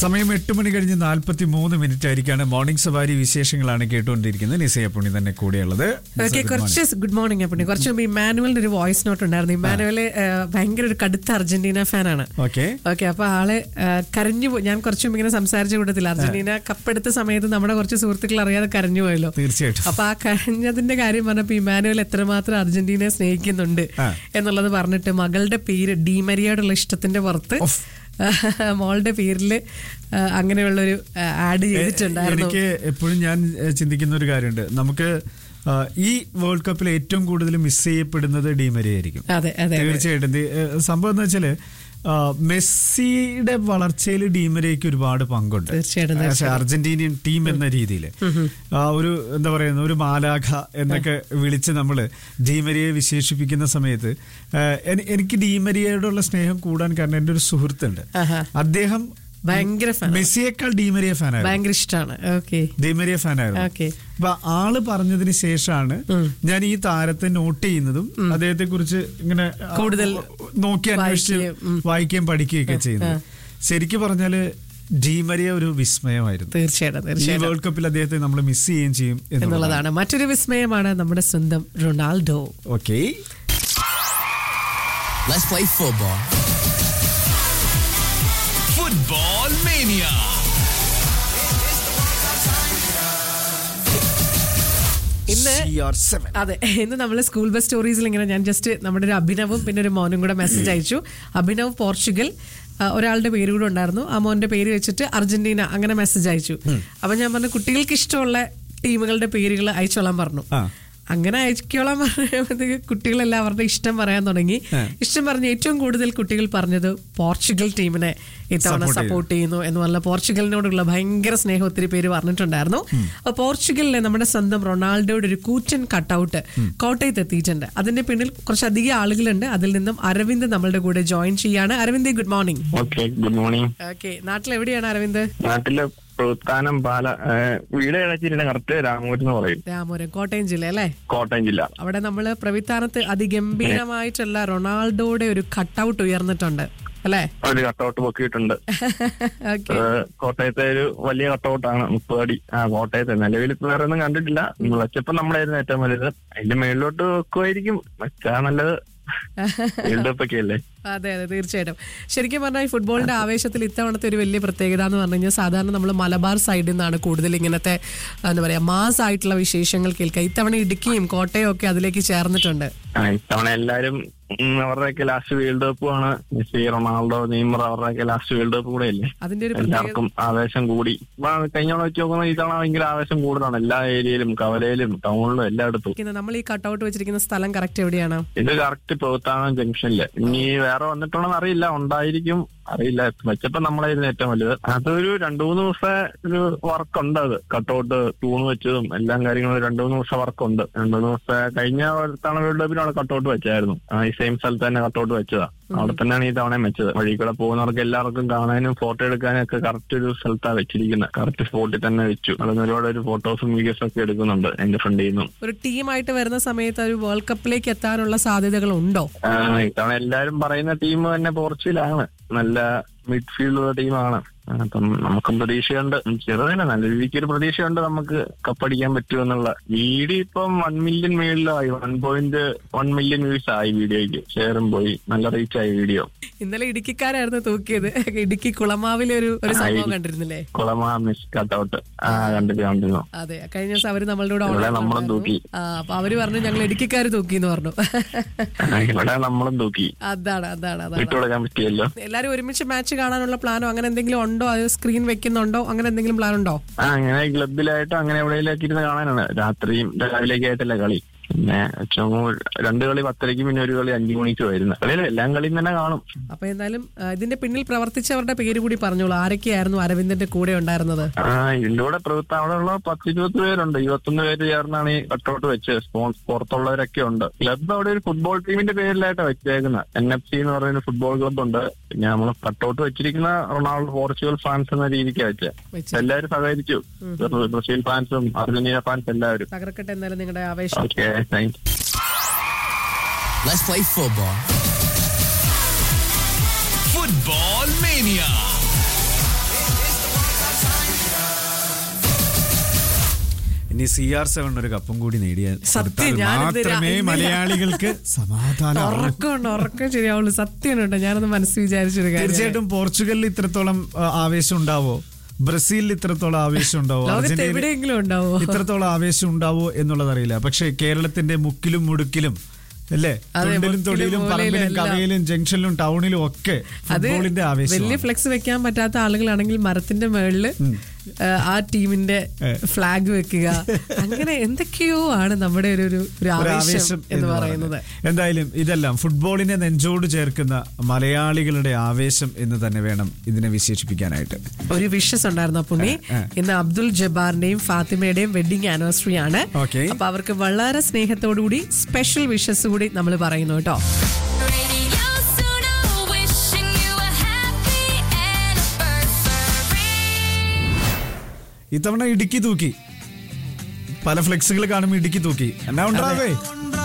സമയം എട്ട് മണി കഴിഞ്ഞ് നാൽപ്പത്തി മൂന്ന് മിനിറ്റ് ആയിരിക്കാണ് മോർണിംഗ് സവാരി വിശേഷങ്ങളാണ് കേട്ടുകൊണ്ടിരിക്കുന്നത് നിസയ പുണ്ണി തന്നെ കൂടെയുള്ളത് ഓക്കെ കുറച്ച് ഗുഡ് മോർണിംഗ് അപ്പണി കുറച്ച് മുമ്പ് ഇമാനുവലിന്റെ ഒരു വോയിസ് നോട്ട് ഉണ്ടായിരുന്നു ഇമാനുവല് ഭയങ്കര ഒരു കടുത്ത അർജന്റീന ഫാനാണ് ഓക്കെ ഓക്കെ അപ്പൊ ആള് ആ, കരഞ്ഞു പോയി ഞാൻ കുറച്ച് മുമ്പ് ഇങ്ങനെ സംസാരിച്ച കൂട്ടത്തിൽ അർജന്റീന കപ്പെടുത്ത സമയത്ത് നമ്മുടെ കുറച്ച് സുഹൃത്തുക്കൾ അറിയാതെ കരഞ്ഞു പോയല്ലോ തീർച്ചയായിട്ടും അപ്പൊ ആ കരഞ്ഞതിന്റെ കാര്യം പറഞ്ഞപ്പോ ഇമാനുവൽ എത്രമാത്രം അർജന്റീനയെ സ്നേഹിക്കുന്നുണ്ട് ആ. എന്നുള്ളത് പറഞ്ഞിട്ട് മകളുടെ പേര് ഡീമരിയോടുള്ള ഇഷ്ടത്തിന്റെ പുറത്ത് മോളുടെ പേരിൽ അങ്ങനെയുള്ളൊരു ആഡ് ചെയ്തിട്ടുണ്ടായിരുന്നു എനിക്ക് എപ്പോഴും ഞാൻ ഏഹ്, ചിന്തിക്കുന്ന ഒരു കാര്യമുണ്ട് നമുക്ക് ആ, ഈ വേൾഡ് കപ്പിൽ ഏറ്റവും കൂടുതൽ മിസ് ചെയ്യപ്പെടുന്നത് ഡീമരി ആയിരിക്കും അതെ അതെ അതെ. തീർച്ചയായിട്ടും ദി- ഏഹ്, സംഭവം എന്ന് വെച്ചാല് ആ, മെസ്സിയുടെ വളർച്ചയിൽ ഡീമരയ്ക്ക് ഒരുപാട് പങ്കുണ്ട് തീർച്ചയായിട്ടും, As a അർജന്റീനിയൻ ടീം എന്ന രീതിയിൽ ആ ഒരു എന്താ പറയുന്ന ഒരു മാലാഖ എന്നൊക്കെ വിളിച്ച് നമ്മൾ ഡീമരിയെ വിശേഷിപ്പിക്കുന്ന സമയത്ത് ആ, എനി- എനിക്ക് ഡീമരിയോടുള്ള സ്നേഹം കൂടാൻ കാരണം എൻ്റെ ഒരു സുഹൃത്തുണ്ട് ആഹാ. അദ്ദേഹം ഭയങ്കര ഫാൻ മെസ്സിയേക്കാൾ ഡീമരിയ ഫാനായിരുന്നു ഭയങ്കര ഇഷ്ടമാണ് ഓക്കെ ഡീമരിയ ഫാനായിരുന്നു ഓക്കെ അപ്പൊ ആള് പറഞ്ഞതിന് ശേഷമാണ് ഞാൻ ഈ താരത്തെ നോട്ട് ചെയ്യുന്നതും അദ്ദേഹത്തെ കുറിച്ച് ഇങ്ങനെ ആ, കൂടുതൽ നോക്കി അന്വേഷിച്ച് വായിക്കുകയും, ഉം. വായിക്കുകയും പഠിക്കുകയൊക്കെ ചെയ്യുന്നത് ശരിക്കും പറഞ്ഞാല് ഡീമരിയ ഒരു വിസ്മയമായിരുന്നു തീർച്ചയായിട്ടും ഈ തീർച്ചയായിട്ടും വേൾഡ് കപ്പിൽ അദ്ദേഹത്തെ നമ്മൾ മിസ് ചെയ്യുകയും ചെയ്യും എന്നുള്ളതാണ് എന്നുള്ളതാണ് മറ്റൊരു വിസ്മയമാണ് നമ്മുടെ സ്വന്തം Ronaldo okay Let's play football. Football Mania. ഇന്ന് അതെ ഇന്ന് നമ്മൾ സ്കൂൾ ബസ് സ്റ്റോറീസിൽ ഇങ്ങനെ ഞാൻ ജസ്റ്റ് നമ്മുടെ ഒരു അഭിനവും പിന്നെ ഒരു മോനും കൂടെ മെസ്സേജ് അയച്ചു അഭിനവ് പോർച്ചുഗൽ ആ, ഒരാളുടെ പേര് കൂടെ ഉണ്ടായിരുന്നു ആ മോന്റെ പേര് വെച്ചിട്ട് അർജന്റീന അങ്ങനെ മെസ്സേജ് അയച്ചു അപ്പൊ ഞാൻ പറഞ്ഞു കുട്ടികൾക്ക് ഇഷ്ടമുള്ള ടീമുകളുടെ പേരുകൾ അയച്ചോളാൻ പറഞ്ഞു ആ. അങ്ങനെ അയച്ചോളാൻ പറഞ്ഞപ്പോഴത്തേക്ക് കുട്ടികളെല്ലാം അവരുടെ ഇഷ്ടം പറയാൻ തുടങ്ങി ഇഷ്ടം പറഞ്ഞ ഏറ്റവും കൂടുതൽ കുട്ടികൾ പറഞ്ഞത് പോർച്ചുഗൽ ടീമിനെ ഇത്തവണ Support ചെയ്തു. സപ്പോർട്ട് ചെയ്യുന്നു എന്ന് പറഞ്ഞ പോർച്ചുഗലിനോടുള്ള ഭയങ്കര സ്നേഹം ഒത്തിരി പേര് പറഞ്ഞിട്ടുണ്ടായിരുന്നു അപ്പൊ പോർച്ചുഗലിലെ നമ്മുടെ സ്വന്തം റൊണാൾഡോയുടെ ഒരു കൂറ്റൻ കട്ടൗട്ട് കോട്ടയത്ത് എത്തിയിട്ടുണ്ട് അതിന്റെ പിന്നിൽ കുറച്ചധികം ആളുകളുണ്ട് അതിൽ നിന്നും അരവിന്ദ് നമ്മളുടെ കൂടെ ജോയിൻ ചെയ്യാണ് Aravind good morning okay good morning okay നാട്ടിൽ എവിടെയാണ് അരവിന്ദ് നാട്ടിലെ പ്രസ്ഥാനം പാല ഏഹ്, വീട് ഏഴച്ചിരിയുടെ കറക്റ്റ് രാമൂര് എന്ന് പറയും രാമപുരം കോട്ടയം ജില്ല അല്ലേ കോട്ടയം ജില്ല അവിടെ നമ്മൾ പ്രവിത്താനത്ത് അതിഗംഭീരമായിട്ടുള്ള റൊണാൾഡോയുടെ ഒരു കട്ടൗട്ട് ഉയർന്നിട്ടുണ്ട് അല്ലേ ഒരു കട്ടൗട്ട് പൊക്കിയിട്ടുണ്ട് ഓക്കെ ഏഹ്, കോട്ടയത്തെ ഒരു വലിയ കട്ടൗട്ടാണ് മുപ്പത് അടി ആ കോട്ടയത്തെ നിലവിൽ ഇപ്പൊ വേറെ ഒന്നും കണ്ടിട്ടില്ല വിളച്ചപ്പം നമ്മളായിരുന്നു ഏറ്റവും വലുത് അതിന്റെ മേളിലോട്ട് വെക്കുമായിരിക്കും വെച്ചാ നല്ലത് വേൾഡ് കപ്പ് ഒക്കെ അല്ലേ അതെ അതെ തീർച്ചയായിട്ടും ശരിക്കും പറഞ്ഞാൽ ഈ ഫുട്ബോളിന്റെ ആവേശത്തിൽ ഇത്തവണത്തെ ഒരു വലിയ പ്രത്യേകത എന്ന് പറഞ്ഞു കഴിഞ്ഞാൽ സാധാരണ നമ്മൾ മലബാർ സൈഡിൽ നിന്നാണ് കൂടുതൽ ഇങ്ങനത്തെ എന്താ പറയാ മാസ് ആയിട്ടുള്ള വിശേഷങ്ങൾ കേൾക്കുക ഇത്തവണ ഇടുക്കിയും കോട്ടയം ഒക്കെ അതിലേക്ക് ചേർന്നിട്ടുണ്ട് ആ, ഇത്തവണ എല്ലാരും ഉം, അവരുടെയൊക്കെ ലാസ്റ്റ് വേൾഡ് കപ്പ് ആണ് മെസ്സി റൊണാൾഡോ നെയ്മർ അവരുടെയൊക്കെ ലാസ്റ്റ് വേൾഡ് കപ്പ് കൂടെ അല്ലേ അതിന്റെ ഒരു പ്രത്യേകത എല്ലാവർക്കും ആവേശം കൂടി ഇപ്പൊ കഴിഞ്ഞ തവണ വെച്ച് നോക്കുമ്പോൾ ഇത്തവണ ഭയങ്കര ആവേശം കൂടുതലാണ് എല്ലാ ഏരിയയിലും കവലയിലും ടൗണിലും എല്ലായിടത്തും ഇരിക്കുന്ന- നമ്മൾ ഈ കട്ടൗട്ട് വെച്ചിരിക്കുന്ന സ്ഥലം കറക്റ്റ് എവിടെയാണ് ഇത് കറക്റ്റ് പ്രവത്താനം ജംഗ്ഷനില് ഇനി വേറെ വന്നിട്ടുണ്ടോന്ന് അറിയില്ല ഉണ്ടായിരിക്കും അറിയില്ല വെച്ചപ്പോ നമ്മളായിരുന്നു ഏറ്റവും വലുത് അതൊരു രണ്ടു മൂന്ന് ദിവസത്തെ ഒരു വർക്ക് ഉണ്ട് അത് കട്ടൗട്ട് തൂണ് വെച്ചതും എല്ലാം കാര്യങ്ങളും രണ്ടു മൂന്ന് ദിവസം വർക്ക് ഉണ്ട് രണ്ടു മൂന്ന് ദിവസത്തെ കഴിഞ്ഞ തവണ വേൾഡ് കപ്പിന് അവിടെ കട്ടൗട്ട് വെച്ചായിരുന്നു ആ, ഈ സെയിം സ്ഥലത്ത് തന്നെ കട്ടൗട്ട് വെച്ചതാ അവിടെ തന്നെയാണ് ഈ തവണ വെച്ചത് വഴി കൂടെ പോകുന്നവർക്ക് എല്ലാവർക്കും കാണാനും ഫോട്ടോ എടുക്കാനും ഒക്കെ കറക്റ്റ് ഒരു സ്ഥലത്താണ് വെച്ചിരിക്കുന്നത് കറക്റ്റ് സ്പോട്ടിൽ തന്നെ വെച്ചു അവിടെ നിന്ന് ഒരുപാട് ഒരു ഫോട്ടോസും വീഡിയോസും ഒക്കെ എടുക്കുന്നുണ്ട് എന്റെ ഫ്രണ്ടിൽ നിന്നും ഒരു ടീമായിട്ട് വരുന്ന സമയത്ത് ഒരു വേൾഡ് കപ്പിലേക്ക് എത്താനുള്ള സാധ്യതകൾ ഉണ്ടോ ആ, ഇത്തവണ എല്ലാരും പറയുന്ന ടീം തന്നെ പോർച്ചുഗലാണ് നല്ല മിഡ്ഫീൽഡ് ഉള്ള ടീമാണ് ആ, അപ്പം നമുക്കും പ്രതീക്ഷയുണ്ട് ചെറുതല്ല നല്ല രീതിക്ക് ഒരു പ്രതീക്ഷയുണ്ട് നമുക്ക് കപ്പടിക്കാൻ പറ്റുമെന്നുള്ള വീഡിയോ ഇപ്പം വൺ മില്യൺ മേളിലായി one point one million views ആയി വീഡിയോയ്ക്ക് ഷെയറും പോയി നല്ല റീച്ച് ആയി വീഡിയോ ഇന്നലെ ഇടുക്കിക്കാരായിരുന്നു തൂക്കിയത് ഇടുക്കി കുളമാവിലെ ഒരു ഒരു സംഭവം കണ്ടിരുന്നില്ലേ കുളമാ മിസ് കട്ടൗട്ട് ആ കണ്ടിട്ട് കണ്ടിരുന്നു അതെ കഴിഞ്ഞ ദിവസം അവര് നമ്മളുടെ കൂടെ ഇവിടെ online നമ്മളും ഉണ്ടായിരുന്നു. തൂക്കി. ആ അപ്പൊ അവര് പറഞ്ഞു ഞങ്ങൾ ഇടുക്കിക്കാര് തൂക്കി എന്ന് പറഞ്ഞു ആ, ഇവിടെ നമ്മളും തൂക്കി അതാണ് അതാണ് അതാണ് വിട്ടുകൊടുക്കാൻ പറ്റിയല്ലോ എല്ലാരും ഒരുമിച്ച് മാച്ച് കാണാനുള്ള പ്ലാനോ അങ്ങനെ എന്തെങ്കിലും ഉണ്ടോ അത് സ്ക്രീൻ വെക്കുന്നുണ്ടോ അങ്ങനെ എന്തെങ്കിലും പ്ലാൻ ഉണ്ടോ ആ അങ്ങനെ ക്ലബിലായിട്ടോ അങ്ങനെ എവിടെയെങ്കിലൊക്കെ ഇരുന്ന് കാണാനാണ് രാത്രിയും രാവിലേക്ക് ആയിട്ടല്ല കളി പിന്നെ ചുമ രണ്ട് കളി പത്തരയ്ക്ക് പിന്നെ ഒരു കളി അഞ്ചു മണിക്ക് വരുന്നത് കളിയിൽ എല്ലാം കളിയും തന്നെ കാണും അപ്പൊ എന്തായാലും ആ, ഇതിന്റെ പിന്നിൽ പ്രവർത്തിച്ചവരുടെ പേര് കൂടി പറഞ്ഞോളൂ ആരൊക്കെയായിരുന്നു അരവിന്ദന്റെ കൂടെ ഉണ്ടായിരുന്നത് ആ ഇതിന്റെ കൂടെ പ്രവൃത്തി അവിടെ ഉള്ള പത്ത് ഇരുപത്തി പേരുണ്ട് ഇരുപത്തൊന്ന് പേര് ചേർന്നാണ് ഈ കട്ടൗട്ട് വെച്ചത് സ്പോൺസ് പുറത്തുള്ളവരൊക്കെ ഉണ്ട് ക്ലബ് അവിടെ ഒരു ഫുട്ബോൾ ടീമിന്റെ പേരിലായിട്ട് വെച്ചേക്കുന്നത് എൻ എഫ് സി എന്ന് പറയുന്ന ഫുട്ബോൾ ക്ലബ് ഉണ്ട് പിന്നെ നമ്മൾ കട്ടൗട്ട് വെച്ചിരിക്കുന്ന റൊണാൾഡോ പോർച്ചുഗൽ ഫാൻസ് എന്ന രീതിക്ക് വെച്ചത് വെച്ചത്. എല്ലാവരും സഹകരിച്ചു ബ്രസീൽ ഫാൻസും അർജന്റീന ഫാൻസ് എല്ലാവരും തകർക്കട്ടെ എന്തായാലും നിങ്ങളുടെ ആവേശം okay thank Let's play football. Football Mania. ഇനി സി ആർ സെവൻ ഒരു കപ്പും കൂടി നേടിയാൽ സത്യം, കൊടുത്താൽ ഞാനിത് രാ- മാത്രമേ ഇന്ന് മലയാളികൾക്ക് സമാധാനം ഉറക്കമുണ്ട് ഉറക്കം ശരിയാവുള്ളൂ സത്യമുണ്ട് ഞാനത് മനസ്സ് വിചാരിച്ചൊരു കാര്യം തീർച്ചയായിട്ടും പോർച്ചുഗലിൽ ഇത്രത്തോളം ആ, ആവേശം ഉണ്ടാവോ ബ്രസീലിൽ ഇത്രത്തോളം ആവേശം ഉണ്ടാവോ ലോകത്ത് അർജന്റീന എവിടെയെങ്കിലും ഉണ്ടാവോ ഇത്രത്തോളം ആവേശം ഉണ്ടാവോ എന്നുള്ളത് അറിയില്ല പക്ഷെ കേരളത്തിന്റെ മുക്കിലും മുടുക്കിലും അല്ലേ അതെ, തൊണ്ടിലും മുക്കിലും തൊടിയിലും മൂലയിലും പറമ്പിലും എല്ലാം. കവയിലും ജംഗ്ഷനിലും ടൗണിലും ഒക്കെ അത് ഫുട്ബോളിന്റെ ആവേശം വലിയ ഫ്ലെക്സ് വെക്കാൻ പറ്റാത്ത ആളുകളാണെങ്കിൽ മരത്തിന്റെ മേളില് ആ ടീമിന്റെ ഫ്ലാഗ് വെക്കുക അങ്ങനെ എന്തൊക്കെയോ ആണ് നമ്മുടെ ഒരു ഒരു- ഒരു ഒരു ആവേശം എന്ന് പറയുന്നത് എന്തായാലും ഇതെല്ലാം ഫുട്ബോളിനെ നെഞ്ചോട് ചേർക്കുന്ന മലയാളികളുടെ ആവേശം എന്ന് തന്നെ വേണം ഇതിനെ വിശേഷിപ്പിക്കാനായിട്ട് ഒരു വിഷസ് ഉണ്ടായിരുന്നു പുണ്ണി ഇന്ന് അബ്ദുൽ ജബ്ബാറിന്റെയും ഫാത്തിമയുടെയും വെഡിങ് ആനിവേഴ്സറി ആണ് Okay. അപ്പൊ അവർക്ക് വളരെ സ്നേഹത്തോടുകൂടി സ്പെഷ്യൽ വിഷസ് കൂടി നമ്മൾ പറയുന്നു കേട്ടോ Radio Suno, wishing you a happy anniversary. ഇത്തവണ ഇടുക്കി തൂക്കി പല ഫ്ലെക്സുകൾ കാണുമ്പോൾ ഇടുക്കി തൂക്കി എന്നാ ഉണ്ടാവേ